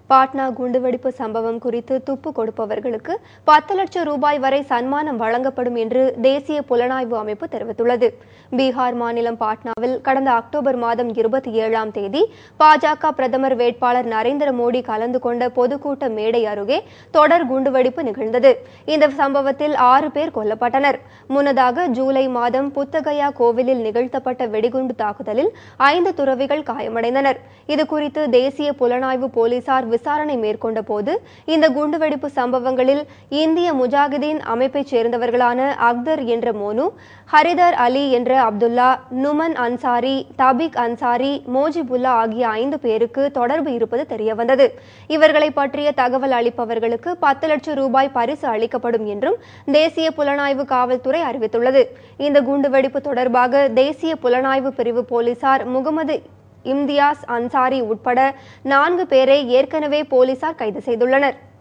பாட்னா குண்டுவெடிப்பு சம்பவம் குறித்து துப்பு கொடுப்பவர்களுக்கு பத்து லட்சம் ரூபாய் வரை சன்மானம் வழங்கப்படும் என்று தேசிய புலனாய்வு அமைப்பு தெரிவித்துள்ளது பீகார் மாநிலம் பாட்னாவில் கடந்த அக்டோபர் மாதம் இருபத்தி ஏழாம் தேதி பாஜக பிரதமர் வேட்பாளர் நரேந்திர மோடி கலந்து கொண்ட பொதுக்கூட்ட மேடை அருகே தொடர் குண்டுவெடிப்பு நிகழ்ந்தது இந்த சம்பவத்தில் ஆறு பேர் கொல்லப்பட்டனர் முன்னதாக ஜூலை மாதம் புத்தகயா கோவிலில் நிகழ்த்தப்பட்ட வெடிகுண்டு தாக்குதலில் ஐந்து துறவிகள் காயமடைந்தனர் இதுகுறித்து தேசிய புலனாய்வு போலீசார் விசாரணை மேற்கொண்ட போது இந்த குண்டுவெடிப்பு சம்பவங்களில் இந்திய முஜாகிதீன் அமைப்பைச் சேர்ந்தவர்களான அக்தர் என்ற மோனு ஹரிதர் அலி என்ற அப்துல்லா நுமன் அன்சாரி தபிக் அன்சாரி மோஜிபுல்லா ஆகிய ஐந்து பேருக்கு தொடர்பு இருப்பது தெரியவந்தது இவர்களை பற்றிய தகவல் அளிப்பவர்களுக்கு பத்து லட்சம் ரூபாய் பரிசு அளிக்கப்படும் என்றும் தேசிய புலனாய்வு காவல்துறை அறிவித்துள்ளது இந்த குண்டுவெடிப்பு தொடர்பாக தேசிய புலனாய்வு பிரிவு போலீசார் முகமது இம்தியாஸ் அன்சாரி உட்பட நான்கு பேரை ஏற்கனவே போலீசார் கைது செய்துள்ளனர்